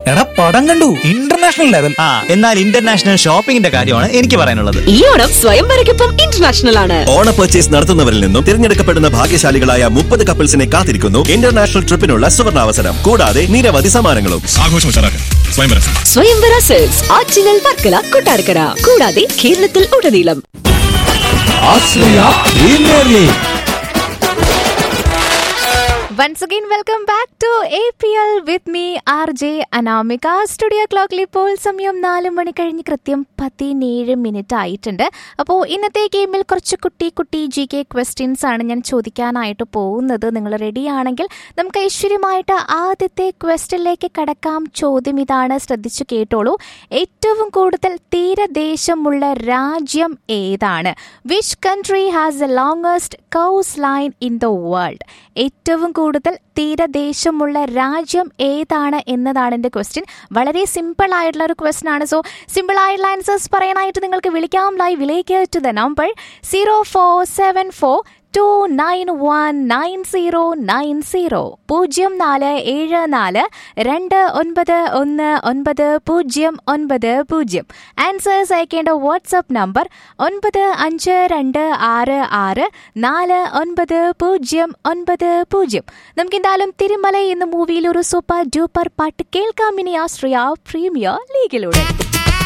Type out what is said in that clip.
എടാ പടം കണ്ടു ഇന്റർനാഷണൽ ലെവൽ ആ എന്നാൽ ഇന്റർനാഷണൽ ഷോപ്പിംഗിന്റെ കാര്യമാണ് എനിക്ക് പറയാനുള്ളത് ഈ ഓണം സ്വയംവരയ്ക്കൊപ്പം ഇന്റർനാഷണൽ ആണ് ഓണ പർച്ചേസ് നടത്തുന്നവരിൽ നിന്നും തിരഞ്ഞെടുക്കപ്പെടുന്ന ഭാഗ്യശാലികളായ മുപ്പത് കപ്പിൾസിനെ കാത്തിരിക്കുന്നു ഇന്റർനാഷണൽ ട്രിപ്പിനുള്ള സുവർണാവസരം കൂടാതെ നിരവധി സമ്മാനങ്ങളും ആഘോഷം ഉഷാറാക്കാൻ സ്വയംവരം സ്വയംവര സെൽസ് ആറ്റിങ്ങൽ വർക്കല കൊട്ടാരക്കര കൂടാതെ കേരളത്തിൽ ഉടനീളം Once again, welcome back to APL with me, RJ Anamika studio ക്ലോക്കിൽ ഇപ്പോൾ സമയം നാല് മണി കഴിഞ്ഞ് കൃത്യം പതിനേഴ് മിനിറ്റ് ആയിട്ടുണ്ട് അപ്പോൾ ഇന്നത്തെ ഗെയിമിൽ കുറച്ച് കുട്ടി കുട്ടി ജി കെ ക്വസ്റ്റ്യൻസ് ആണ് ഞാൻ ചോദിക്കാനായിട്ട് പോകുന്നത് നിങ്ങൾ റെഡി ആണെങ്കിൽ നമുക്ക് ഐശ്വര്യമായിട്ട് ആദ്യത്തെ ക്വസ്റ്റ്യനിലേക്ക് കടക്കാം ചോദ്യം ഇതാണ് ശ്രദ്ധിച്ചു കേട്ടോളൂ ഏറ്റവും കൂടുതൽ തീരദേശമുള്ള രാജ്യം ഏതാണ് which country has the longest coastline in the world ഏറ്റവും കൂടുതൽ തീരദേശമുള്ള രാജ്യം ഏതാണ് എന്നതാണ് എൻ്റെ ക്വസ്റ്റ്യൻ വളരെ സിമ്പിൾ ആയിട്ടുള്ള ഒരു ക്വസ്റ്റ്യൻ ആണ് സോ സിമ്പിൾ ആയിട്ടുള്ള ആൻസേഴ്സ് പറയാനായിട്ട് നിങ്ങൾക്ക് വിളിക്കാം ലൈവിലേക്ക് to the number zero four seven four two nine one nine zero nine zero പൂജ്യം നാല് ഏഴ് നാല് രണ്ട് ഒൻപത് ഒന്ന് ഒൻപത് പൂജ്യം ഒൻപത് പൂജ്യം ആൻസേഴ്സ് അയക്കേണ്ട വാട്സപ്പ് നമ്പർ ഒൻപത് അഞ്ച് രണ്ട് ആറ് ആറ് നാല് ഒൻപത് പൂജ്യം ഒൻപത് പൂജ്യം നമുക്ക് എന്തായാലും തിരുമല എന്ന മൂവിയിൽ ഒരു സൂപ്പർ ഡ്യൂപ്പർ പാട്ട് കേൾക്കാം ഇനി ആസ്ട്രിയ പ്രീമിയർ ലീഗിലൂടെ